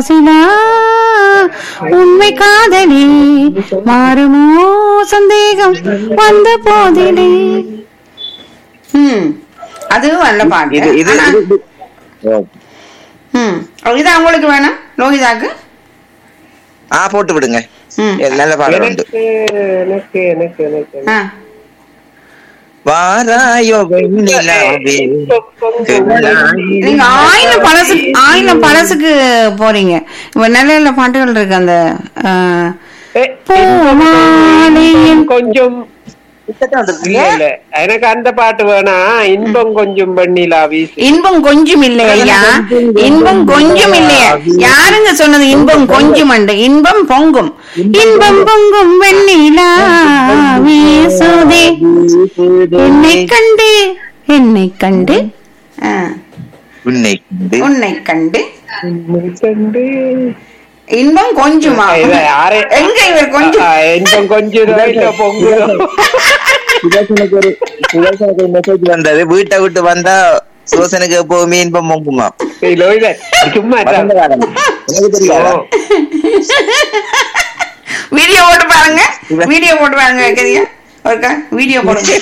சிலா உண்மை காதலி மாறுமோ சந்தேகம் வந்த போதிலே ம் அதுவும் நல்ல பாட்டு இது இது ஆனா- இது- ஓ. ம் இது அவங்களுக்கு வேணும் லோகிதாக்கு ஆ போட்டு விடுங்க ம் இது நல்ல பாடல் உண்டு எனக்கு எனக்கு எனக்கு எனக்கு ஆ வாராயோ வெண்ணிலாவே நீங்க ஆயிரம் பழசு ஆயிரம் பழசுக்கு போறீங்க இப்ப நல்ல நல்ல பாட்டுகள் இருக்கு அந்த ஆ, ஏ, பூமாலையின் கொஞ்சம் இல்ல இல்ல எனக்கு அந்த பாட்டு வேணா இன்பம் கொஞ்சம் பண்ணிலா வீசி இன்பம் கொஞ்சம் இல்லையா இன்பம் கொஞ்சம் இல்லையா யாருங்க சொன்னது இன்பம் கொஞ்சம் அண்டு இன்பம் பொங்கும் இன்பம் பொங்கும் வெண்ணிலா வீசுதே என்னை கண்டு என்னை கண்டு ஆ, உன்னை கண்டு உன்னை கண்டு உன்னை கண்டு இன்பம் கொஞ்சமா இத யாரே- எங்க இவர் கொஞ்சம் ஆ, இன்பம் கொஞ்சம் இல்ல பொங்குதோ சுதர்சனுக்கு ஒரு சுதர்சனுக்கு ஒரு மெசேஜ் வந்தது வீட்டை விட்டு வந்தா சுதர்சனுக்கு எப்பவுமே இன்பம் பொங்குமா இல்ல இல்ல சும்மா இருடா. வசந்த காலம். எனக்கு தெரியாதா? ஓ, வீடியோ போட்டு பாருங்க வீடியோ போட்டு பாருங்க வைக்கிறீங்க ஒருக்கா வீடியோ போடுங்க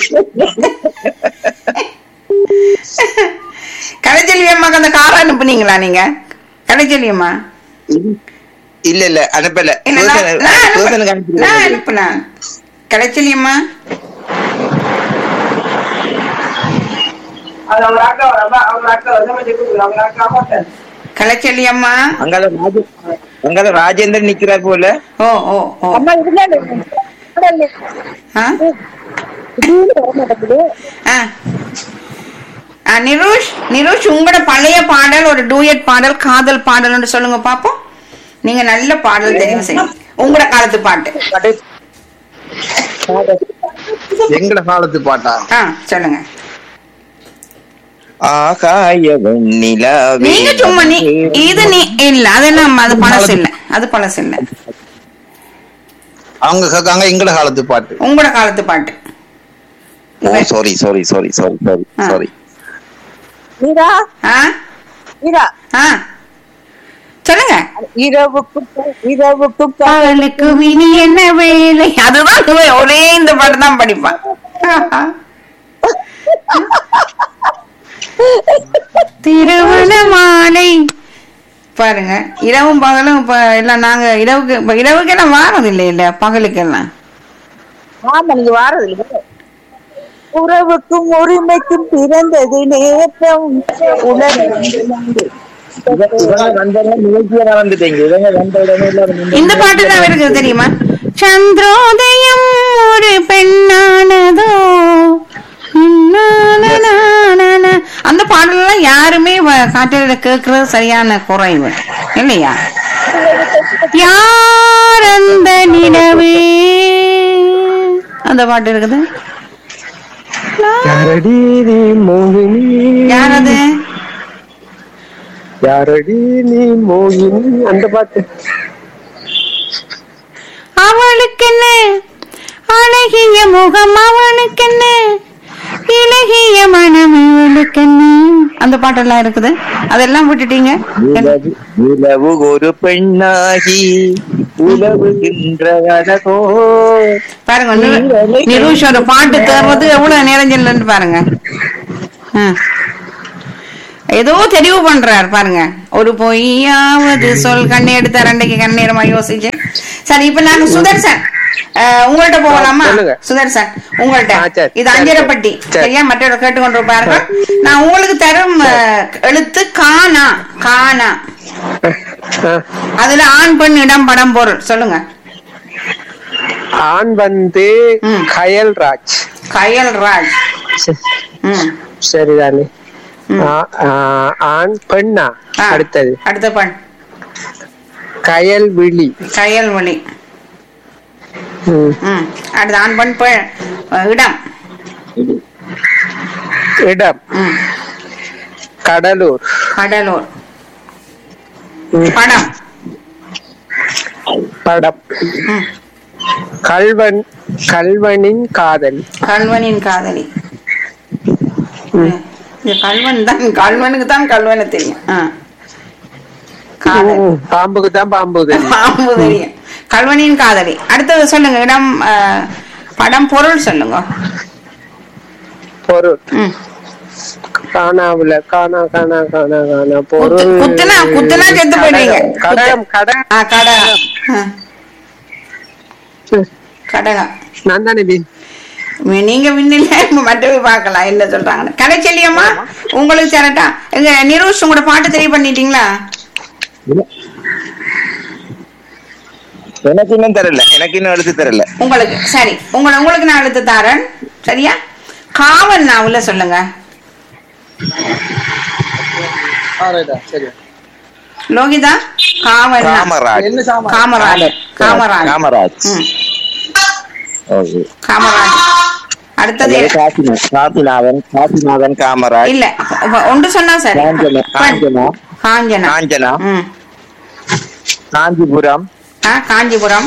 கலைச்செல்வி அம்மாக்கு அந்த காரை அனுப்புனீங்களா நீங்க கலைச்செல்வி அம்மா இல்ல இல்ல அனுப்பல இல்ல, நான்- சுதர்சன- நான் அனுப்பு- சுதர்சனுக்கு நான் அனுப்பி அனுப்புனேன் கலைச்செல்வி அம்மா கலைச்செல்வி அம்மா அங்கால ராஜ அங்கால ராஜேந்திரன் நிக்கிறார் போல ஓ ஓ ஓ ஆ? ஆ. ஆ, நிரூஷ் நிரூஷ் உங்களோட பழைய பாடல் ஒரு டூயட் பாடல் காதல் பாடல்னு சொல்லுங்க பாப்போம் நீங்க நல்ல பாடல் தெரிவு செய்யுங்க உங்களோட காலத்து பாட்டு எங்கட காலத்து பாட்டா ஆ சொல்லுங்க ஆகாய வெண்ணிலாவே நீங்க சும்மா நீ இது நீ இல்ல அதெல்லாம் அது பழசு இல்ல அது பழசு இல்ல அவங்க கேட்காங்க எங்கட காலத்து பாட்டு உங்களோட காலத்து பாட்டு ஓ sorry sorry sorry sorry sorry ஆ. சாரி மீரா ஆ மீரா ஆ சொல்லுங்க இரவுக்கு இரவுக்கு அவளுக்கு வினி என்ன வேலை அதுதான் இவன் ஒரே இந்த பாட்டு தான் படிப்பான் திருமண மாலை பாருங்க இரவும் பகலும் இப்ப எல்லாம் நாங்க இரவுக்கு இப்ப இரவுக்கெல்லாம் வாரம் இல்லை இல்ல பகலுக்கெல்லாம் ஆமா நீங்க வாரது இல்ல உறவுக்கும் உரிமைக்கும் பிறந்தது நேற்றம் உலகம் நிகழ்ச்சியா வந்துட்டீங்க இவங்க வந்த உடனே எல்லாரும் நின்னு- இந்த பாட்டு தான் இருக்குது தெரியுமா சந்திரோதயம் ஒரு பெண்ணானதோ நானானானானா. அந்த பாடலாம் யாருமே வ- காட்டுல கேட்கறது சரியான குறைவு இல்லையா யார் அந்த நிலவே அந்த பாட்டு இருக்குது யாரடி நீ மோகினி யார் அது யாரடி நீ மோகினி அந்த பாட்டு அவளுக்கென்ன அழகிய முகம் அவனுக்கென்ன இலகிய மனம் இவளுக்கென்ன அந்த பாட்டெல்லாம் இருக்குது அதெல்லாம் விட்டுட்டீங்க நிலவு நிலவு ஒரு பெண்ணாகி உலவுகின்ற அழகோ பாருங்க நிரு- நிரூஷ் ஒரு பாட்டு தேர்றது எவ்வளவு நேரஞ்சல் பாருங்க ஆ. ஏதோ தெரிவு பண்றார் பாருங்க ஒரு பொய்யாவது சொல் கண்ணை எடுத்த ரெண்டைக்கு கண்ணீரமா யோசிச்சு சரி இப்ப நாங்க சுதர்சன் அஹ், உங்கள்ட்ட போகலாமா சொல்லுங்க. சுதர்சன் உங்கள்ட்ட ஆ, சரி. இது அஞ்சரப்பட்டி சரி. சரியா மற்றவங்க கேட்டுக்கொண்டு பாருங்க நான் உங்களுக்கு தரும் அஹ், எழுத்து காணா காணா ஆ. அதுல ஆண் பெண் இடம் படம் பொருள் சொல்லுங்க ஆண் வந்து ம். கயல் ராஜ் கயல் ராஜ் ம் சரிதானே ம். ஆ, ஆ, ஆண் பெண்ணா ஆ, அடுத்தது அடுத்த பெண் கயல் விழி கயல்வழி ம். ம் அடுத்த ஆண் பெண் பெண் அஹ், இடம் இடம் ம் கடலூர் கடலூர் ம். படம் படம் ம் கல்வன் கல்வனின் காதல் கல்வனின் காதலி ம். இந்த கல்வன் தான் கல்வனுக்கு தான் கல்வனை தெரியும் ஆ காதல் பாம்புக்கு தான் பாம்பு தெரியும் பாம்பு தெரியும் கல்வனின் காதலி அடுத்தது சொல்லுங்க இடம் அஹ், படம் பொருள் சொல்லுங்க பொருள் ம். காணாவுல காணா காணா காணா காணா குத்து- பொருள் குத்துனா குத்துனா செத்து போயிடுவீங்க கடகம் கடகம் ஆ, கடகம் ஆ, கடகம் நான் தானே வி- நீ- நீங்க விண்ணில மற்றவை பார்க்கலாம் என்ன சொல்றாங்கன்னு கலைச்செல்லியம்மா உங்களுக்கு தரட்டா எங்க நிரூஷ் உங்களோட பாட்டு தெரிய பண்ணிட்டீங்களா எனக்கு இன்னும் தரல எனக்கு இன்னும் எழுத்து தரல உங்களுக்கு சரி உங்களை உங்களுக்கு நான் எடுத்து தாரேன் சரியா காவல் நாவல சொல்லுங்க சரி லோகிதா காவல் நா- காமராஜ் என்ன சாமான் காமராஜ் காமராஜ் காமராஜ் ம், ஓகே காமராஜ் அடுத்தது காசிநாதன் காசிநாதன் காசிநாதன் காமராஜ் இல்ல அப்ப ஒன்று சொன்னா சரி காஞ்சனா காஞ்சனா காஞ்சனா காஞ்சனா ம் காஞ்சிபுரம் ஆ காஞ்சிபுரம்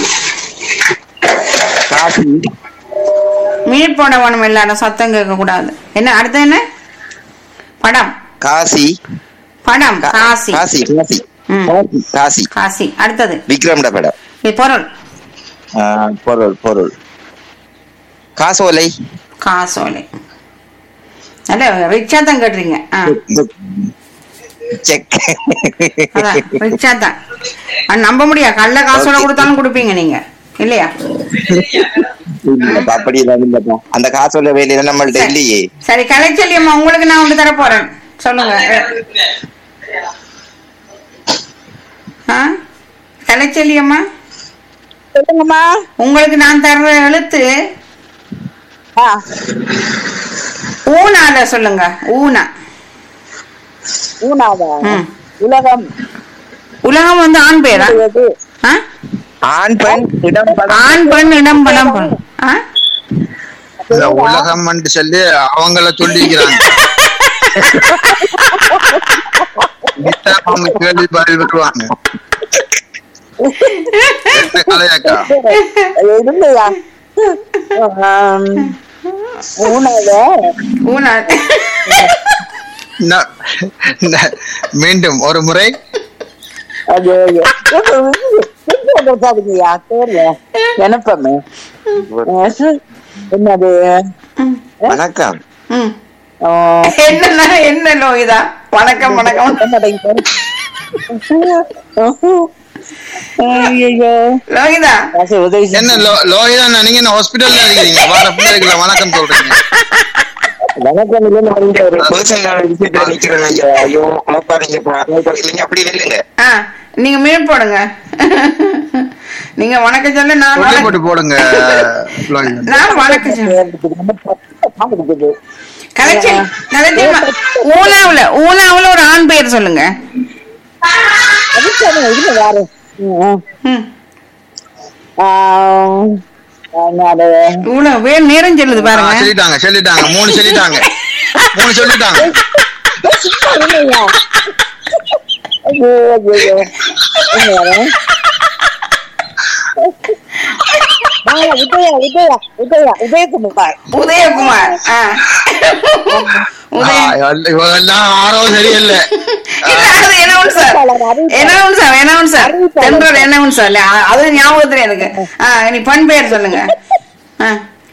காசி மினிட் போட வேணும் எல்லாரும் சத்தம் கேட்க கூடாது என்ன அடுத்து என்ன படம் காசி படம் காசி காசி காசி ம். காசி காசி காசி அடுத்தது விக்ரம்ட படம் இது பொருள் ஆ, பொருள் பொருள் காசோலை காசோலை நல்ல ரிச்சா தான் கேட்டுறீங்க ஆ செக் அதான் ரிச்சா தான் அது நம்ப முடியாது கள்ள காசோட கொடுத்தாலும் கொடுப்பீங்க நீங்க இல்லையா இல்லப்பா, அப்படி எல்லாம் இல்லப்பா அந்த காசோலை வேலையில நம்மள்ட்ட சரி. இல்லையே சரி கலைச்செல்லியம்மா உங்களுக்கு நான் ஒன்று தர போறேன் சொல்லுங்க ஆ கலைச்செல்லியம்மா சொல்லுங்கம்மா உங்களுக்கு நான் தர்ற எழுத்து ஆ, ஊனால சொல்லுங்க ஊனா ஊனாவா ம். உலகம் உலகம் வந்து ஆண் பேரா எது? ஆ? ஆண் பெண் இடம் படம் ஆண் பெண் இடம் படம் பொருள். ஆ? இந்த உலகம் சொல்லி அவங்கள சொல்லிக்கிறாங்க இதான் அவங்க கேள்வி பதில் விட்டுருவாங்க என்ன கலையாக்கா இல்லையா ஆம், ஊனாவா ஊனா ந- ந- மீண்டும் ஒரு முறை அது கொடுத்தாதுங்கய்யா தெரியல நினைப்பமே என்னது வணக்கம் ம். ஆ, என்னன்னா என்ன லோகிதா வணக்கம் வணக்கம் ஐயோ லோகிதா உதவி செய்ய- என்ன லோ- லோகிதா நீங்க என்ன ஹாஸ்பிட்டல்ல இருக்கீங்க வார பிள்ளைகளை வணக்கம் சொல்றீங்க வணக்கம் இல்ல நான் இங்க ஒரு பர்சனல் விஷயத்துல நிக்கிறேன் ஐயா. ஐயோ குழப்பாதீங்கப்பா குழப்பாதீங்க அப்படி இல்லைங்க ஆ நீங்க மீன் போடுங்க நீங்க வணக்கம் சொல்ல நான் சொல்லி வணக்கம் போட்டு போடுங்க லோகிதா நான் வணக்கம் சொல்ல கலைச்சல் கலைச்சல் ஊனாவுல ஊனாவுல ஒரு ஆண் பெயர் சொல்லுங்க அது சொல்லுங்க, இதுல யாரு? ம், ம். ஆ, என்னது? ஊனா வேறு நேரம் சொல்லுது ஆ, பாருங்க சொல்லிட்டாங்க சொல்லிட்டாங்க மூணு சொல்லிட்டாங்க மூணு சொல்லிட்டாங்க இல்லையா? ஐயோ, ஐயோ, ஐயோ. என்ன யாரு? ஆ, உதயா உதயா உதயா உதயகுமார் உதயகுமார் ஆ. உதய இவெல்லாம் ஆரோ சரியில்லை இல்ல, அது announcer. announcer, announcer. தென்றல் announcer. இல்ல, அ- அது ஞாபகத்துல எனக்கு ஆ, நீ பண் பெயர் சொல்லுங்க ஆ.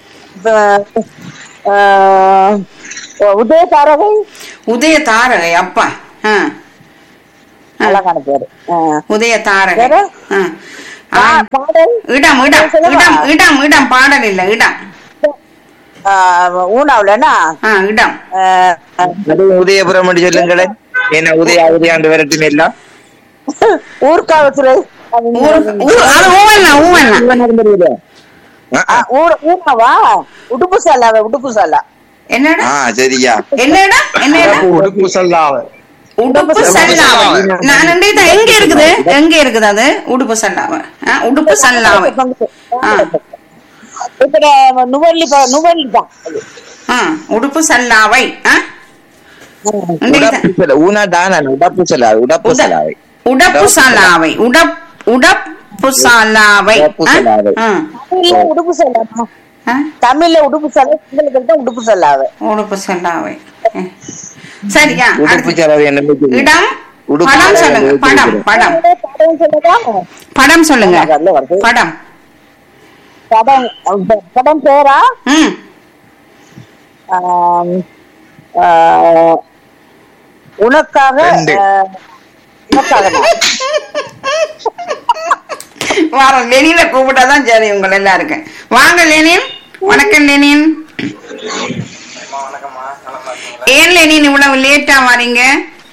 உதய தாரகை உதய தாரகை அப்பா ஆ. ஆ. அழகான பேரு ஆ. உதய தாரகை வேற? ஆ. ஆ. பா- பாடல் இடம் இடம் சொல்லவா? இடம் இடம் இடம் பாடல் இல்ல இடம் ஆ, ஊனாவுலன்னா ஆ இடம் ஆ, அது உதயபுரம் என்று சொல்லுங்களேன் என்ன உதய உதயாண்டு விரட்டும் எல்லாம் ஊர்காவத்துறை ஊரு- ஊரு- அது ஊவண்ணா ஊவண்ணா ஆ, ஆ. ஊர் ஊனாவா உடுப்பு சாலாவ உடுப்பு சாலா என்னடா ஆ சரியா என்ன இடம் என்ன இடம் உடுப்பு சொல்லாவ உடுப்பு சல்லாவை நான் நினைத்த எங்க இருக்குது எங்க இருக்குது அது உடுப்பு சல்லாவை ஆ, உடுப்பு சல்லாவை ஆ. இப்ப நுவல்லி ப- நுவல்லி தான் அது. ஆ, உடுப்பு சல்லாவை ஆ? இன்றைக்கு தான். உடப்பு செல ஊனா தானா உடப்பு செலாவை உடப்பு உட- செலாவை உடப்பு சல்லாவை உடப் உடப்பு சல்லாவை உடப்பு ஆ? சல்லாவை. ஆ. தமிழ்ல உடுப்பு சலாமா ஆ? தமிழ்ல உடுப்பு சலா சிங்களுக்கு தான் உடுப்பு சலாவ உடுப்பு சல்லாவை ஆ. சரியா உடப்பு அடுத்து. செலாவை என்ன இடம் உடுப்பு படம் கடையில சொல்லுங்க போய் படம் கொடுக்குறேன். படம் படம் சொல்லதா படம் சொல்லுங்க அதுல வருது. படம் படம் ப- படம் பேரா ம் ஆம், ஆ, உனக்காக ரெண்டு. ஆ, உனக்காக வார லெனினை கூப்பிட்டாதான் சரி உங்களை எல்லாருக்கும் வாங்க லெனின் வணக்கம் லெனின் ஏன் லெனின் இவ்வளவு லேட்டா வரீங்க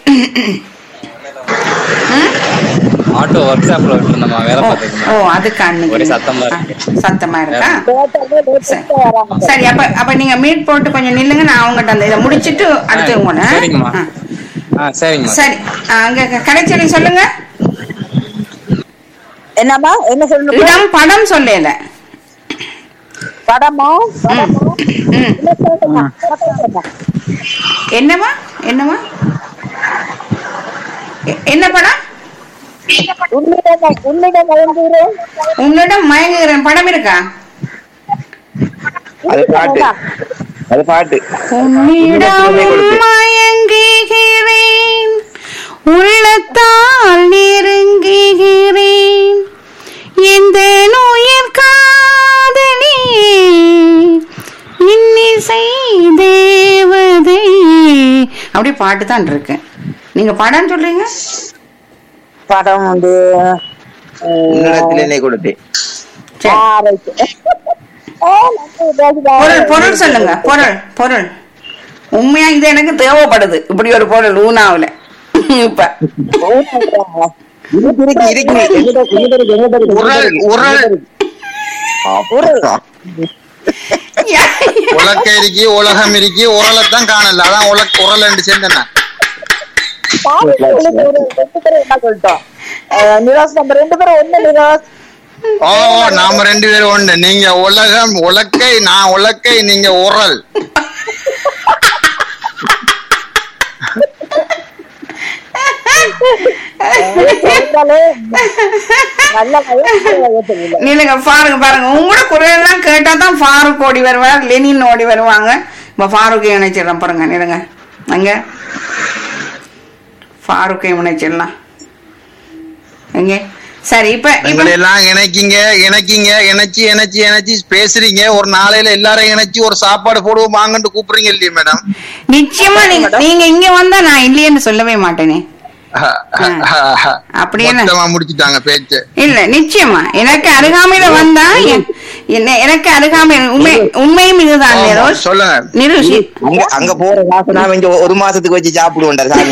ம்? ஆட்டோ ஒர்க் ஷாப்ல விட்டுருந்தோமா வேலை ஓ, பார்த்துருந்தோம் ஓ அதுக்கு அன்னைக்கு ஒரே சத்தமா ஆ, இருக்கு. சத்தமா இருக்கா லேட்டாவே லேட்டா வராங்க சரி அப்ப அப்ப நீங்க மீட் போட்டு கொஞ்சம் நில்லுங்க நான் அவங்ககிட்ட அந்த இதை முடிச்சிட்டு அடுத்து உங்களை சரிங்கம்மா ஆ. ஆ சரிங்கம்மா சரி ஆ, அங்க கடைச்சேரி சொல்லுங்க என்னம்மா என்ன சொல்லணும் இடம் படம் சொல்லல படமா படமா ம் என்ன சொல்லுமா படமா என்னவா என்னவா எ- என்ன படம் உன்னிடம் உன்னிடம் வழங்குகிறேன் உன்னிடம் மயங்குகிறேன் படம் இருக்கா அது பாட்டு அது பாட்டு உன்னிடம் மயங்குகிறேன் உள்ளத்தால் நெருங்குகிறேன் இந்த நோயர் காதலியே இன்னிசை தேவதை அப்படி பாட்டு தான் இருக்கு நீங்க படம் சொல்றீங்க படம் வந்து உன்னிடத்தில் என்னை கொடுத்தேன் சரி பொருள் பொருள் சொல்லுங்க பொருள் பொருள் உண்மையா இது எனக்கு தேவைப்படுது இப்படி ஒரு பொருள் ஊனாவுல இப்ப இருக்கு இருக்கு எங்கிட்ட- எங்கிட்ட இருக்கு, எங்கிட்ட இருக்கு, உரல், எங்கிட்ட இருக்கு. உரல். யா- உலக்க இருக்கி உலகம் இருக்கி உரலைத்தான் காணல அதான் உலக் உரல் என்று சேர்ந்தன என்ன சொல்லிட்டோம் அஹ் நிராஸ் நம்ம ரெண்டு பேரும் ஒண்ணு நிராஸ் ஓ நாம ரெண்டு பேரும் உண்டு நீங்க உலகம் உலக்கை நான் உலக்கை நீங்க உரல் இருந்தாலே நல்ல வயசு நீங்க பாருங்க பாருங்க உங்களோட குரலெல்லாம் கேட்டா தான் ஃபாரூக் ஓடி வருவார் லெனின் ஓடி வருவாங்க இப்ப ஃபாரூக்கை இணைச்சிடலாம் பாருங்க நிலுங்க அங்க ஃபாரூக்கை இணைச்சிடலாம் எங்க சரி இப்ப இப்ப எங்களை எல்லாம் இணைக்கிங்க இணைக்கிங்க இணைச்சு இணைச்சு இணைச்சு பேசுறீங்க ஒரு நாளையில எல்லாரையும் இணைச்சு ஒரு சாப்பாடு போடுவோம் வாங்கன்னு கூப்பிடுறீங்க இல்லையா மேடம் நிச்சயமா நீங்க நீங்க இங்க வந்தா நான் இல்லையேன்னு சொல்லவே மாட்டேனே அப்படி என்ன? மொத்தமா முடிச்சுட்டாங்க பேச்சு இல்ல நிச்சயமா எனக்கு அருகாமையில வந்தா எ- என்ன- எனக்கு அருகாமை உண்மை உண்மையும் இதுதான் ஆமா, நிரோஷ் சொல்லுங்க. நிரோஷ் அங்க அங்க போற காசு நாம இங்க ஒரு மாசத்துக்கு வச்சு சாப்பிடுவோம் சாமி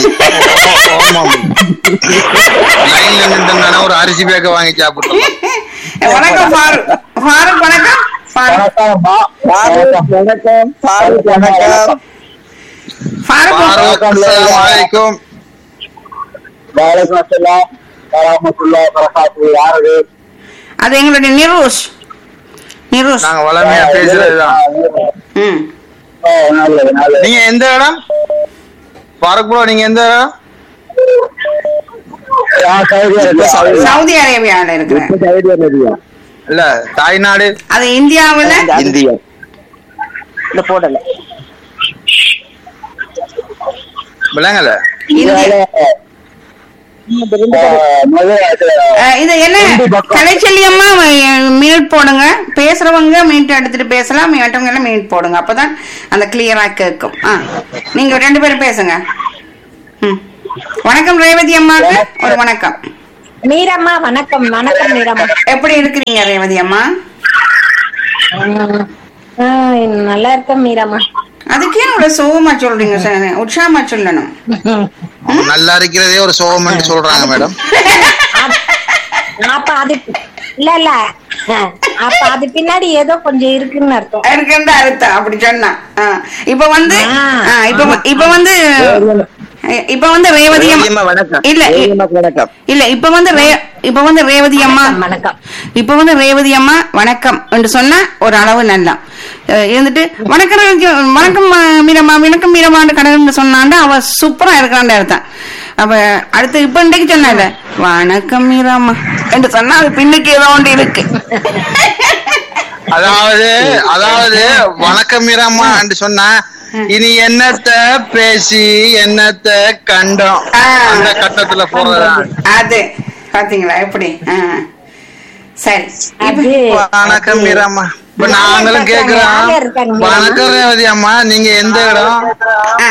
லைன்ல நின்று ஒரு அரிசி பேக்க வாங்கி சாப்பிட்டோம் வணக்கம் ஃபாரூக் ஃபாரூக் வணக்கம் ஃபாரூக் வணக்கம் வணக்கம் ஃபாரூக் வணக்கம் ஃபாரூக் ஃபாரூக், அஸ்ஸலாமு அலைக்கும் அது எங்களுடைய நிரோஷ் நிரோஷ் நாங்க வளமையா பேசுறதுதான் ம் நீங்க எந்த இடம் ஃபாரூக் ப்ரோ நீங்க எந்த இடம் சவுதி அரேபியால இருக்கிறேன் இல்ல தாய்நாடு அது இந்தியாவுல இந்தியா இந்த போடல விளங்கல இந்தியா அஹ், இது என்ன கலைச்செல்லியம்மா மினிட் போடுங்க பேசுறவங்க மினிட் எடுத்துட்டு பேசலாம் மற்றவங்க எல்லாம் மினிட் போடுங்க அப்பதான் அந்த கிளியரா கேட்கும் ஆ நீங்க ரெண்டு பேரும் பேசுங்க ம். வணக்கம் ரேவதி அம்மாக்கு ஒரு வணக்கம் மீரம்மா வணக்கம் வணக்கம் மீரம்மா எப்படி இருக்கிறீங்க ரேவதி அம்மா ஆ, நல்லா இருக்கேன் மீரம்மா அதுக்கு ஏன் இவ்வளவு சோகமா சொல்றீங்க சார் உற்சாகமா சொல்லணும் அவங்க நல்லா இருக்கிறதே ஒரு சோகம்னு சொல்றாங்க மேடம் அப்ப அது இல்ல இல்ல அப்ப அது பின்னாடி ஏதோ கொஞ்சம் இருக்குன்னு அர்த்தம் இருக்குன்னு அர்த்தம் அப்படி சொன்னா ஆ. இப்ப வந்து ஆ. ஆ, இப்ப வ- இப்ப வந்து இப்ப வந்து ரேவதி ரேவதி அம்மா அம்மா வணக்கம் இல்ல ரேவதி அம்மாக்கு வணக்கம் இல்ல இப்ப வந்து ரே- இப்ப வந்து ரேவதி அம்மா வணக்கம் இப்ப வந்து ரேவதி அம்மா வணக்கம் என்று சொன்னா ஒரு அளவு நல்லா அஹ் இருந்துட்டு வணக்கம் ரேவதி, வணக்கம் அஹ், மீரம்மா வணக்கம் மீரம்மான்னு கடவுள்னு சொன்னாண்டா அவ சூப்பரா இருக்கான்னு அர்த்தம் அப்ப அடுத்து இப்ப இன்றைக்கு சொன்னால வணக்கம் மீரம்மா என்று சொன்னா அது பின்னுக்கு ஏதோ ஒன்று இருக்கு அதாவது அதாவது வணக்கம் மீராம்மா என்று சொன்னா இனி என்னத்த பேசி என்னத்த கண்டோம் ஆ. அந்த கட்டத்துல போறதுதான் அது பாத்தீங்களா எப்படி ஆ. சரி அது வணக்கம் மீராம்மா இப்ப நாங்களும் யார் கேக்குறோம் இருக்காங்க மீராம்மா? வணக்கம் ரேவதி அம்மா நீங்க எந்த இடம் ஆ,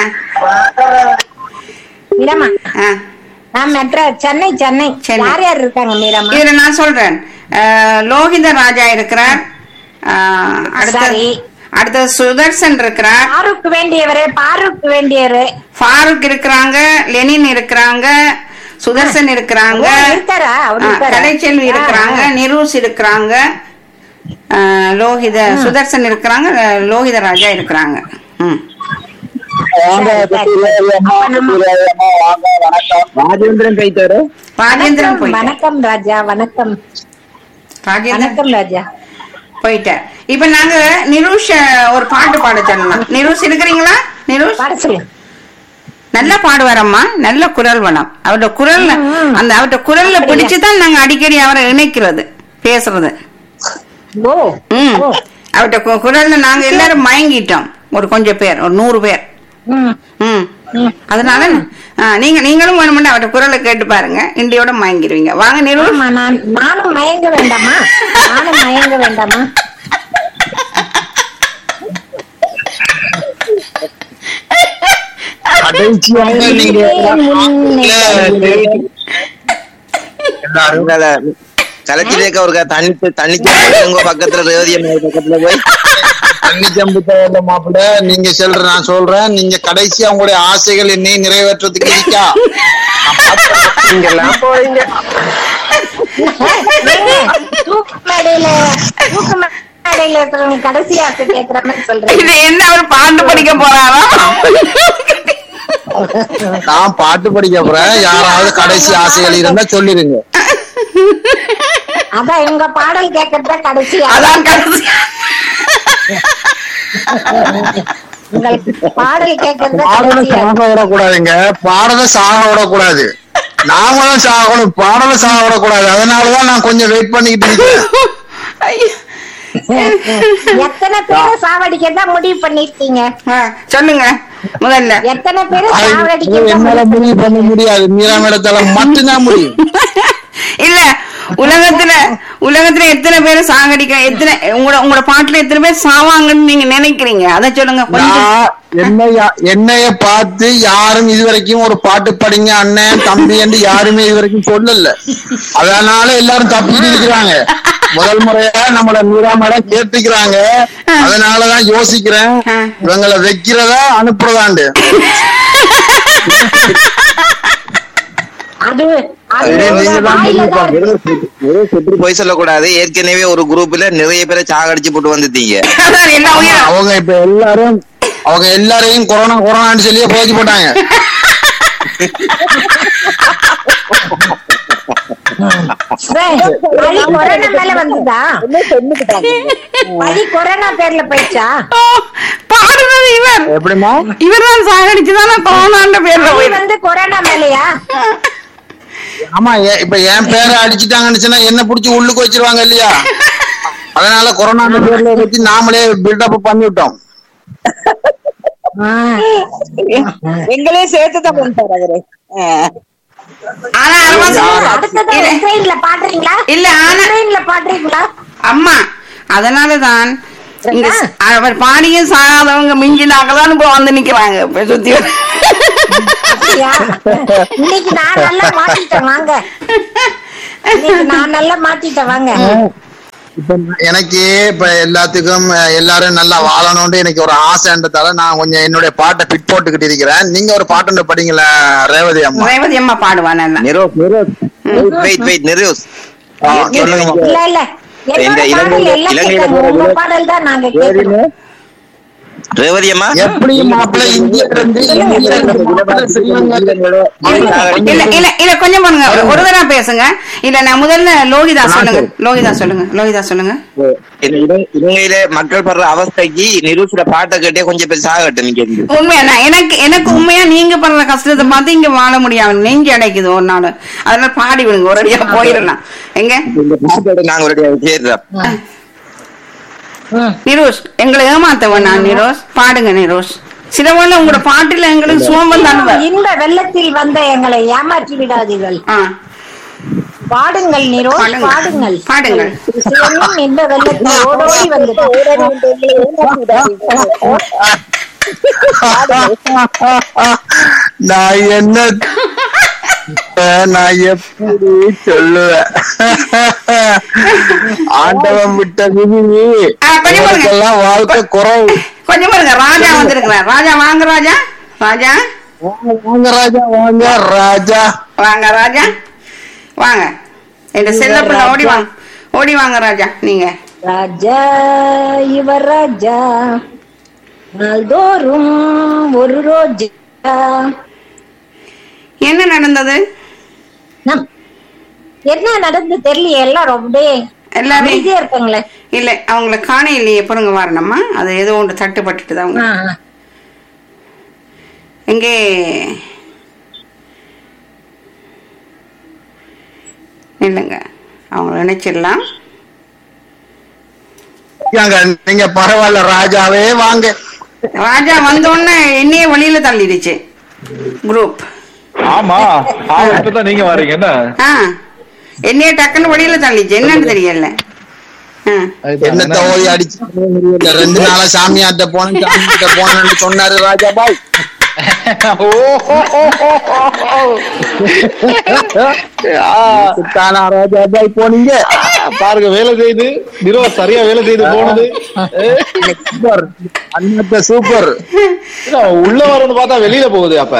மீரம்மா ஆ. நான் மெட்ரோ சென்னை சென்னை சென்னை. யார் யார் இருக்காங்க மீரம்மா இதுல நான் சொல்றேன் அஹ், லோகித ராஜா இருக்கிறார் அஹ், அடுத்தது சரி. அடுத்தது சுதர்சன் இருக்கிறார் பாருக்கு வேண்டியவரே பாருக்கு வேண்டியவரே ஃபாரூக் இருக்கிறாங்க லெனின் இருக்கிறாங்க சுதர்சன் இருக்கிறாங்க ஓ, இருக்காரா? அவர் ஆ, இருக்காரா? கலைச்செல்வி ஆ, இருக்கிறாங்க ஆ. நிரூஸ் இருக்கிறாங்க ஆ, லோகித சுதர்சன் இருக்கிறாங்க லோகித ராஜா இருக்கிறாங்க ம் வாங்க சுத்திராயம்மா, சுத்திராயம்மா, வாங்க வணக்கம் ராஜேந்திரன் கைத்தாரு ராஜேந்திரன் வணக்கம், போயிட்டார் வணக்கம் ராஜா வணக்கம் ராஜேந்திரன் வணக்கம் ராஜா போயிட்டார் இப்ப நாங்க நிரூஷ ஒரு பாட்டு பாட சொல்லலாம் நிரூஷ் இருக்கிறீங்களா நிரூஷ் பாட சொல்லுங்க நல்லா பாடுவாரம்மா நல்ல குரல் வனம் அவரோட குரல் அந்த அவரோட குரல்ல பிடிச்சுதான் நாங்க அடிக்கடி அவரை இணைக்கிறது பேசுறது ஓ ம் ஓ. அவர்கிட்ட கு- குரல்ல நாங்க எல்லாரும் மயங்கிட்டோம் ஒரு கொஞ்சம் பேர் ஒரு நூறு பேர் ம் ம் ம். அதனால ஆ, நீங்க நீங்களும் வேணும்னு அவர்கிட்ட குரலை கேட்டு பாருங்க இந்தியோட மயங்கிடுவீங்க வாங்க நிரூஷ் ஆமா நான் நானும் மயங்க வேண்டாமா நானும் மயங்க வேண்டாமா கடைசியாக நீங்க எல்லாரும் கலைச்சி தேக்க ஒரு தண்ணி தண்ணி உங்க பக்கத்துல ரேவதி அம்மா பக்கத்துல போய் தண்ணி ஜம்பு தேவையில்ல மாப்பிள்ள நீங்க சொல்ற நான் சொல்றேன் நீங்க கடைசியா உங்களுடைய ஆசைகள் என்னை நிறைவேற்றதுக்கு இருக்கா நீங்க எல்லாம் போறீங்க தூக்கு மேடையில தூக்கு மேடையில இருக்கிறவங்க கடைசி ஆசை கேக்குற மாதிரி சொல்றேன் இது என்ன அவர் பாட்டு படிக்க போறாரா நான் பாட்டு படிக்க போறேன் யாராவது கடைசி ஆசைகள் இருந்தா சொல்லிருங்க அதான் உங்க பாடல் கேட்கறத கடைசி ஆசை. அதான் கடைசி உங்களுக்கு பாடல் கேட்கறத பாடலை கடைசி ஆசை. சாக விடக்கூடாதுங்க பாடலை சாக விடக்கூடாது நாமளும் சாகணும் பாடலை சாக விடக்கூடாது அதனாலதான் நான் கொஞ்சம் வெயிட் பண்ணிக்கிட்டு இருக்கேன் ஐயோ. எத்தனை பேரை சாவடிக்கிறதா முடிவு பண்ணிருக்கீங்க ஆ, சொல்லுங்க முதல்ல எத்தனை பேரை அது சாவடிக்கிறதா என்னால முடிவு முடிவு பண்ண முடியாது மீரா மேடத்தால மட்டும்தான் முடியும் இல்ல உலகத்துல உலகத்துல எத்தனை பேர் சாகடிக்க எத்தனை உங்களோட உங்களோட பாட்டுல எத்தனை பேர் சாவாங்கன்னு நீங்க நினைக்கிறீங்க அத சொல்லுங்க கொஞ்சம் நான் என்னைய என்னைய பார்த்து யாரும் இதுவரைக்கும் ஒரு பாட்டு படிங்க அண்ணன் தம்பி என்று யாருமே இதுவரைக்கும் சொல்லல அதனால எல்லாரும் தப்பிட்டு இருக்கிறாங்க முதல் முறையா நம்மள மீரா மேடம் கேட்டுக்கிறாங்க அதனாலதான் யோசிக்கிறேன் ஆ. இவங்களை வைக்கிறதா அனுப்புறதாண்டு அது அது அது உங்க நீங்க தான் வாயில தான் இருக்கு. வெறும் சுற்றி போய் சொல்லக்கூடாது ஏற்கனவே ஒரு குரூப்ல நிறைய பேரை சாகடிச்சு போட்டு வந்துட்டீங்க அதான் எல்லாம் உயிர் அவங்க இப்ப எல்லாரும் அவங்க எல்லாரையும் கொரோனா கொரோனான்னு சொல்லியே போச்சு போட்டாங்க டேய், பழி கொரோனா மேல வந்துதா பழி கொரோனா பேர்ல போயிடுச்சா ஓ, பாடுறது இவர் எப்படிமா இவர் தான் சாகடிச்சுதானே கொரோனான்ற பேர்ல பழி போயிரு வந்து கொரோனா மேலயா ஆமா ஏ- இப்ப என் பேரை அடிச்சுட்டாங்கன்னு சொன்னா என்ன புடிச்சு உள்ளுக்கு வச்சிருவாங்க இல்லையா அதனால கொரோனா பேர்ல வச்சு நாமளே பில்டப் பண்ணிவிட்டோம் ஆ. எங்களையும் சேர்த்துதான் பண்ணிட்டாரு அவரு ஆ. ஆனா அது வந்து- அடுத்தது இல்ல, உக்ரைன்ல பாடுறீங்களா இல்ல ஆனா உக்ரைன்ல பாடுறீங்களா அம்மா அதனாலதான் இங்க ஸ்- அவர் பாடியும் சாகாதவங்க மிஞ்சினாக்கதான் இப்ப வந்து நிக்கிறாங்க இப்ப சுத்தி வர. அப்படியா? இன்னைக்கு நான் நல்லா மாட்டிட்டேன் வாங்க இன்னைக்கு நான் நல்லா மாட்டிட்டேன் வாங்க இப்ப எனக்கு இப்ப எல்லாத்துக்கும் அஹ், எல்லாரும் நல்லா வாழணும்னு எனக்கு ஒரு ஆசைன்றதால நான் கொஞ்சம் என்னுடைய பாட்டை பிட் போட்டுக்கிட்டு இருக்கிறேன் நீங்க ஒரு பாட்டு படிங்களா ரேவதி அம்மா ரேவதி அம்மா பாடுவா நல்லா நிரோஸ் நிரோஸ் வெயிட் வெயிட் நிரோஸ் ஆ, சொல்லுங்க இல்ல இல்ல இந்த என்னோட பாடல் இலங்கை- எல்லாம் இலங்கையில கேட்கணும் போற உங்க விட- பாடல் தான் நாங்க கேட்கணும் ரேவதி அம்மா எப்படி மாப்பிள்ளை இந்தியா இருந்து இந்தியா இருந்து மாப்பிள்ளை ஸ்ரீலங்கா இல்ல இல்ல இல்ல கொஞ்சம் பண்ணுங்க ஒரு- ஒரு தடவை பேசுங்க இல்ல நான் முதல்ல லோகிதா சொல்லுங்க லோகிதா சொல்லுங்க லோகிதா சொல்லுங்க இந்த இல- இலங்கையில மக்கள் படுற அவஸ்தைக்கு நிரூசிட பாட்டை கேட்டே கொஞ்சம் பேர் சாகட்டும் நீங்க இருந்து. உண்மையா நான் எனக்கு எனக்கு உண்மையா நீங்க படுற கஷ்டத்தை பார்த்து இங்க வாழ முடியாது நெஞ்சு அடைக்குது ஒரு நாள் அதனால பாடி விடுங்க ஒரு அடியா போயிடலாம் எங்க இந்த பாட்டோட நாங்க ஒரு சேர்றோம் நிரோஷ் எங்களை ஏமாத்த வேணாம் நிரோஷ் பாடுங்க நிரோஷ் சிலவண்ண உங்களோட பாட்டுல எங்களுக்கு சுகம் வந்தாலும் இந்த வெள்ளத்தில் வந்த எங்களை ஏமாற்றி விடாதீர்கள் ஆ பாடுங்கள் நிரோஷ் பாடுங்க. பாடுங்கள் பாடுங்கள். சிவனும் இந்த வெள்ளத்தில் ஓடோடி வந்துட்டான் நான் என்ன நான் எப்படி சொல்லுவேன் ஆண்டவன் விட்ட விதி ஆ, கொஞ்சம் பாருங்க. உனக்கெல்லாம் வாழ்க்கை குறவு கொஞ்சம் பாருங்க ராஜா வந்திருக்கிறார் ராஜா வாங்க ராஜா ராஜா வாங்க, வாங்க ராஜா வாங்க ராஜா வாங்க ராஜா வாங்க இந்த செல்ல பிள்ளை ஓடி வாங்க ஓடி வாங்க ராஜா நீங்க ராஜா இவர் ராஜா நாள்தோறும் ஒரு ரோஜா என்ன நடந்தது நம் என்ன நடந்து தெரியல எல்லாம் ரொம்ப எல்லாரும் அமைதியா இருக்காங்களே இல்ல அவங்கள காண இல்லையே பிறங்க வரணுமா அது ஏதோ ஒன்று தட்டுப்பட்டுட்டு அவங்க ஆ, ஆ. எங்கே இல்லைங்க அவங்க நினைச்சிடலாம் ஏங்க, நீங்க பரவாயில்ல ராஜாவே வாங்க ராஜா வந்தோடனே என்னையே வழியில தள்ளிடுச்சு குரூப் ஆமா இப்பதான் நீங்க வர்றீங்க என்ன ஆ என்னைய டக்குன்னு வழியில தள்ளிச்சு என்னன்னு தெரியல ஆ என்னத்த ஓடி அடிச்சு ரெண்டு நாளா சாமியார்ட்ட போனேன் சாமியார்ட்ட போனேன்னு சொன்னாரு ராஜா பாய் தானா ராஜா பாய் போனீங்க பாருங்க வேலை செய்து நிறுவனம் சரியா வேலை செய்து போனது சூப்பர் அண்ணத்த சூப்பர் இல்ல, உள்ள வரணும்னு பார்த்தா வெளியில போகுது அப்ப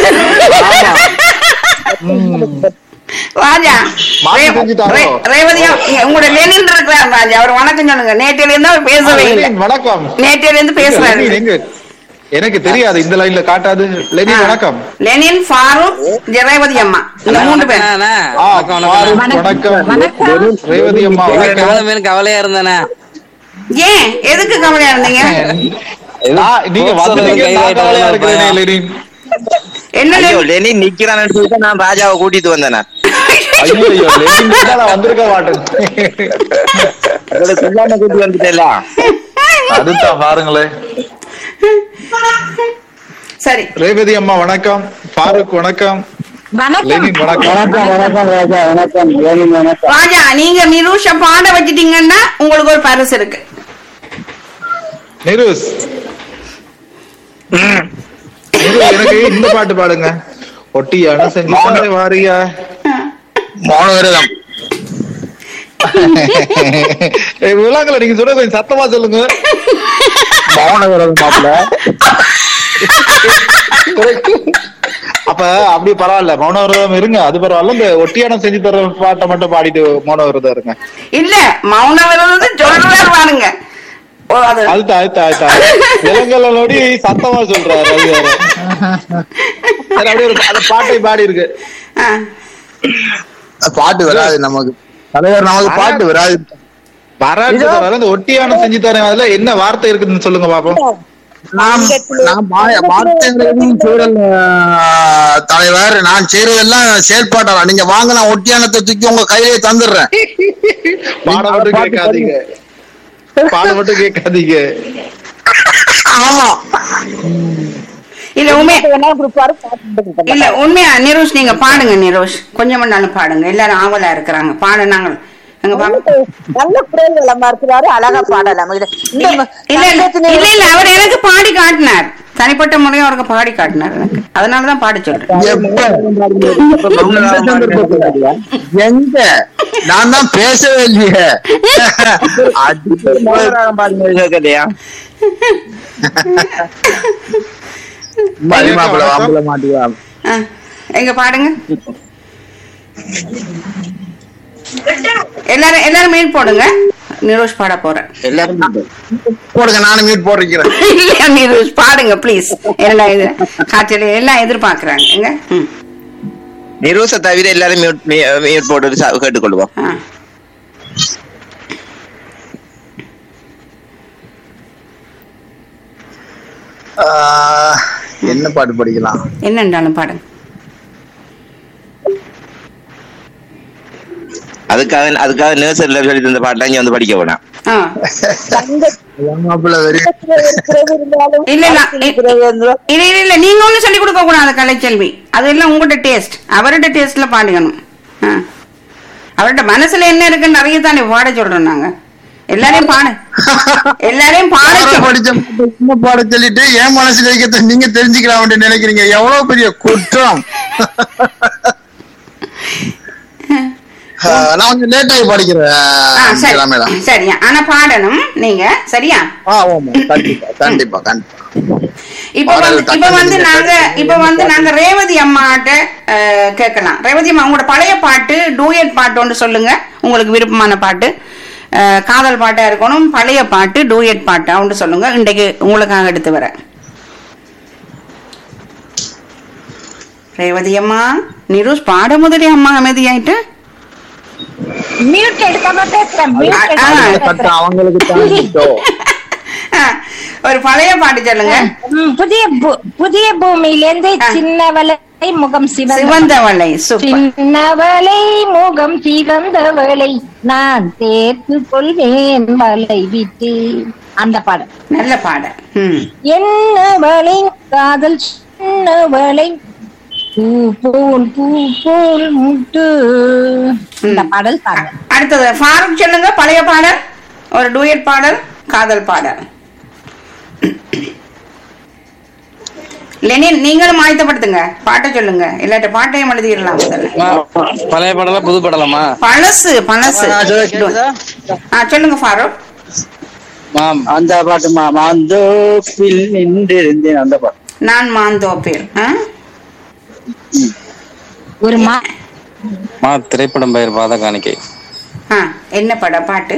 ராஜா மாத்தி ரே- செஞ்சுட்டாரோ? ரே- ரேவதியா இங்க உங்களோட லெனின் இருக்கிறார் ராஜா அவர் வணக்கம் சொல்லுங்க நேற்றையில இருந்து அவர் பேசவே இல்லை லெனின், வணக்கம் நேற்றையில இருந்து பேசுறாரு லெனின் எங்க எனக்கு தெரியாது இந்த லைன்ல காட்டாது லெனின் வணக்கம் லெனின் ஃபாரூக் ரேவதி அம்மா இந்த மூணு பேர் ஆ, ஃபாரூக், வணக்கம் ரேவதி அம்மா வணக்கம் கவலையா இருந்தேனே ஏன் எதுக்கு கவலையா இருந்தீங்க நான் நீங்க வந்துட்டீங்க நான் கவலையா இருக்கிறேனே லெனின் என்ன ஐயோ லெனின்? லெனின் நிக்கிறான்னு சொல்லி தான் நான் ராஜாவை கூட்டிட்டு வந்தேன் ஐயோ ஐயோ லெனின் இருந்தா நான் வந்திருக்க மாட்டேன் உங்களுக்கு சொல்லாம கூட்டி வந்துட்டேல அதுதான் பாருங்களேன் சரி ரேவதி அம்மா வணக்கம் ஃபாரூக் வணக்கம் வணக்கம் லெனின் வணக்கம் வணக்கம் ராஜா வணக்கம் ஏனின் வணக்கம் ராஜா நீங்க நிரூஷ பாட வச்சிட்டீங்கன்னா உங்களுக்கு ஒரு பரிசு இருக்கு நிருஸ் நிரு, எனக்கு இந்த பாட்டு பாடுங்க ஒட்டியான செஞ்சு வாரியா மௌன விரதம் ஏய், விழாக்களை நீங்க சொல்றது கொஞ்சம் சத்தமா சொல்லுங்க மௌன விரதம் மாப்பிள்ள அப்ப அப்படி பரவாயில்ல மௌன விரதம் இருங்க அது பரவாயில்ல இந்த ஒட்டியானம் செஞ்சு தர பாட்டை மட்டும் பாடிட்டு மௌன விரதம் இருங்க இல்ல மௌன விரதத்தை சொல்றாரு பாருங்க ஓ, அது அதுதான் அதுதான் அதுதான் இளங்கலோடி சத்தமா சொல்றாரு அது வேற. சரி, அப்படியே ஒரு அந்த பாட்டை பாடி இருக்கு ஆ. பாட்டு வராது நமக்கு தலைவர் நமக்கு பாட்டு வராது வராது வராது. இந்த ஒட்டியானம் செஞ்சு தரேன் அதுல என்ன வார்த்தை இருக்குதுன்னு சொல்லுங்க பாப்போம் நான் நான் வா- வார்த்தைகள் எதுவும் செய்யல தலைவர் நான் செய்யறதெல்லாம் செயல்பாட்டாளா நீங்க வாங்க நான் ஒட்டியானத்தை தூக்கி உங்க கையிலேயே தந்துடுறேன் பாட மட்டும் கேட்காதீங்க பாட மட்டும் கேட்காதீங்க ஆமா இல்ல உண்மை என்ன கொடுப்பாரு பாத்துட்டு இல்ல உண்மையா நிரோஷ் நீங்க பாடுங்க நிரோஷ் கொஞ்சம் பண்ணாலும் பாடுங்க எல்லாரும் ஆவலா இருக்கிறாங்க பாடுனாங்க எங்க பாப்பா நல்ல குரல் வளமா இருக்கிறாரு அழகா பாடலாம் இது இந்த இல்ல இல்ல சங்கத்தினர் இல்ல இல்ல அவர் எனக்கு பாடி காட்டினார் தனிப்பட்ட முறையும் அவருக்கு பாடி காட்டினார் எனக்கு அதனாலதான் பாட சொல்றேன் எப்ப எந்த சந்தர்ப்பத்துல? எங்க நான் தான் பேசவே இல்லையே அடிச்சு கேட்கலையா மணி மாப்பிள்ள வாம்பல மாட்டிக்கலாம் ஆ, எங்க பாடுங்க எல்லாரும் எல்லாரும் மீன் போடுங்க நிரோஷ் பாட போறேன் எல்லாரும் போடுங்க நானும் மீட் போடுறேன் இல்லையா நிரோஷ் பாடுங்க ப்ளீஸ் எல்லாம் இது காய்ச்சல் எல்லாம் எதிர்பார்க்கறாங்க எங்க ம், நிரூச தவிர எல்லாரும் மியூட் மியூட் போட்டு சா- கேட்டுக்கொள்வோம் ஆ. என்ன பாட்டு படிக்கலாம் என்னண்டாலும் பாடுங்க அதுக்காக அதுக்காக நர்சரில சொல்லி தந்த பாட்டெல்லாம் இங்க வந்து படிக்க வேணாம் ஆ. மாப்பிள்ளை வெறி இருக்கிறது இருந்தாலும் இல்ல, இல்ல. இருக்கிறது இருந்தாலும் இல்ல இல்ல இல்ல நீங்க ஒண்ணும் சொல்லி கொடுக்க கூடாது கலைச்செல்வி அதெல்லாம் உங்கள்ட்ட டேஸ்ட் அவரோட டேஸ்ட்ல பாடிக்கணும் ஆ. அவர்ட்ட மனசுல என்ன இருக்குன்னு நிறைய தானே பாட சொல்றோம் நாங்க எல்லாரையும் பாடு எல்லாரையும் பாட பாட சொல்~ படிச்ச மாட்டை என்ன பாட சொல்லிட்டு என் மனசுல இருக்கிறத நீங்க தெரிஞ்சுக்கலாம் நினைக்கிறீங்க எவ்வளவு பெரிய குற்றம் ஆஹ் நான் கொஞ்சம் லேட் ஆகி ஆ, படிக்கிறேன் சரி மேடம் சரியா ஆனா பாடணும் நீங்க சரியா ஆ ஆமா கண்டிப்பா கண்டிப்பா கண்டிப்பா இப்ப பாடல் வந்து இப்ப தக்கலை வந்து நீங்க நாங்க இப்ப வந்து நாங்க ரேவதி அம்மாட்ட அஹ், கேட்கலாம் ரேவதி அம்மா உங்களோட பழைய பாட்டு டூயட் பாட்டு ஒன்று சொல்லுங்க உங்களுக்கு விருப்பமான பாட்டு அஹ், காதல் பாட்டா இருக்கணும் பழைய பாட்டு டூயட் பாட்டா ஒன்று சொல்லுங்க இன்றைக்கு உங்களுக்காக எடுத்து வரேன் ரேவதி அம்மா நிரூஷ் பாட முதலே அம்மா அமைதியாயிட்டு மியூட் எடுக்காம பேசுறேன் மியூட் ஆ, எடுக்காம ஆ. பேசுறேன். கட்ட அவங்களுக்கு தான் அஹ், ஒரு பழைய பாட்டு சொல்லுங்க ம், புதிய பூ- புதிய பூமியிலிருந்து ஆ. சின்னவளை முகம் சிவந்த சிவந்தவளை சூப்பர் சின்னவளை முகம் சிவந்தவளை நான் சேர்த்து கொள்வேன் வலை விட்டு அந்த பாடல் நல்ல பாடல் ம் என்னவளை காதல் சின்னவளை பூ போல் பூ போல் முட்டு இந்த பாடல் பாடல் அடுத்தது ஃபாரூக் சொல்லுங்க பழைய பாடல் ஒரு டூயட் பாடல் காதல் பாடல் லெனின் நீங்களும் ஆயத்தப்படுத்துங்க பாட்டை சொல்லுங்க இல்லாட்ட பாட்டையும் எழுதிடலாம் முதல்ல அம்மா, பழைய படலாம் புது படலாமா பழசு பழசு ஆ சொல்லுங்க ஃபாரூக் மேம் அந்த பாட்டு மாந்தோப்பில் நின்றிருந்தேன் அந்த பாட்டு நான் மாந்தோப்பில் ஆ? ஒரு மா மா திரைப்படம் பெயர் பாத காணிக்கை ஆ என்ன படம் பாட்டு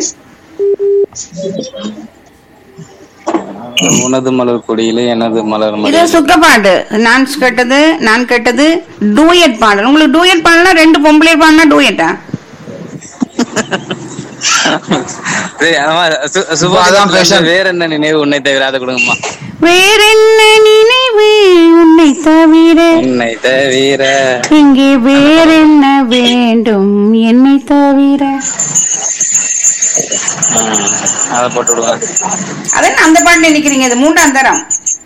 உனது மலர் கொடியிலே எனது மலர் இது மலர் சுக்க பாட்டு நான் கேட்டது நான் கேட்டது டூயட் பாடல் உங்களுக்கு டூயட் பாடலாம் ரெண்டு பொம்பளை பாடினா டூயட்டா சரி, ஆமா, சு- சுபா அதான் படத்துல fashion. வேற என்ன நினைவு உன்னை தவிர அதை கொடுங்கம்மா வேறென்ன நினைவு உன்னை தவிர உன்னை தவிர இங்கே வேறென்ன வேண்டும் என்னை தவிர ம், அதை போட்டு விடுங்க அதென்ன அந்த பாட்டுல நிக்கிறீங்க இது மூன்றாம் தரம்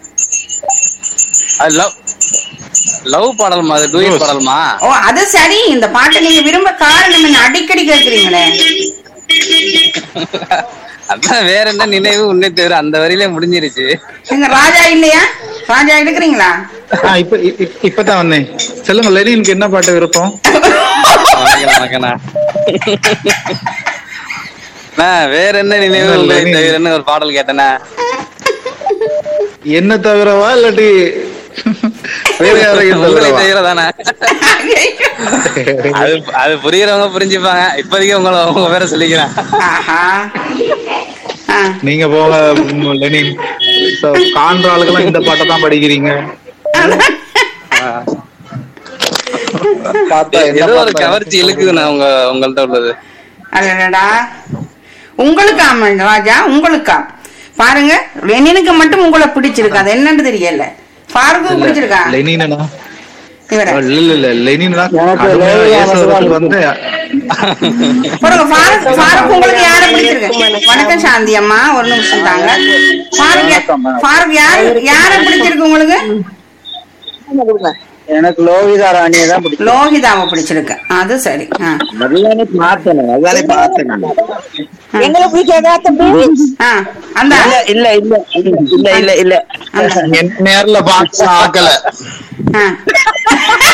அது லவ் லவ் பாடல்மா அது டூயட் பாடல்மா ஓ அது சரி இந்த பாட்டை நீங்க விரும்ப காரணம் என்ன அடிக்கடி கேக்குறீங்களே அதான் வேற என்ன நினைவு உன்னை தவிர அந்த வரியிலே முடிஞ்சிருச்சு எங்க ராஜா இல்லையா ராஜா எடுக்கிறீங்களா ஆ, இப்ப இப்ப- இப்பதான் வந்தேன் சொல்லுங்க லெனினுக்கு என்ன பாட்டு விருப்பம் வணக்கம் வணக்கண்ணா அண்ணா, வேற என்ன நினைவு உங்களை தவிரன்னு ஒரு பாடல் கேட்டேண்ணா என்ன தவிரவா இல்லாட்டி வேற யாரையும் உங்களை தவிரவா தவிர தானே அது அது புரியறவங்க புரிஞ்சுப்பாங்க இப்போதைக்கு உங்களை உங்க பேரை சொல்லிக்கிறேன் ஆஹா ஆ, நீங்க போங்க ம், லெனின் So, காண்ற ஆளுக்கெல்லாம் இந்த பாட்டை தான் படிக்கிறீங்க பார்த்தா என்ன ஏதோ ஒரு பாட்டா? கவர்ச்சி இழுக்குதுண்ணா உங்க உங்கள்ட்ட உள்ளது அடடடா உங்களுக்கா அம்மன் ராஜா உங்களுக்கா பாருங்க லெனினுக்கு மட்டும் உங்களை பிடிச்சிருக்கு அது என்னன்னு தெரியல ஃபாருக்கு பிடிச்சிருக்கா லெனினா இவர இல்ல இல்ல இல்ல லெனின் தான் எனக்கு கடுமையா லெனின் ஏசுறதுக்கு வந்து பாருங்க ஃபாரூக் ஃபாரூக் உங்களுக்கு யார பிடிச்சிருக்கு வணக்கம் சாந்தி அம்மா ஒரு நிமிஷம் தாங்க ஃபாரூக் யா- ஃபாரூக் யாரு யார பிடிச்சிருக்கு உங்களுக்கு எனக்கு லோகிதா ராணியை தான் பிடிக்கும் லோகிதாவை பிடிச்சிருக்கு அது சரி ஆ. அதுதானே பார்த்தேன் அதுதானே பார்த்தேன் நான். எங்களை பிடிக்காதா தம்பி ஆ, அந்த இல்ல இல்ல இல்ல இல்ல இல்ல இல்ல நேர்ல பார்த்து ஆக்கல ஆ.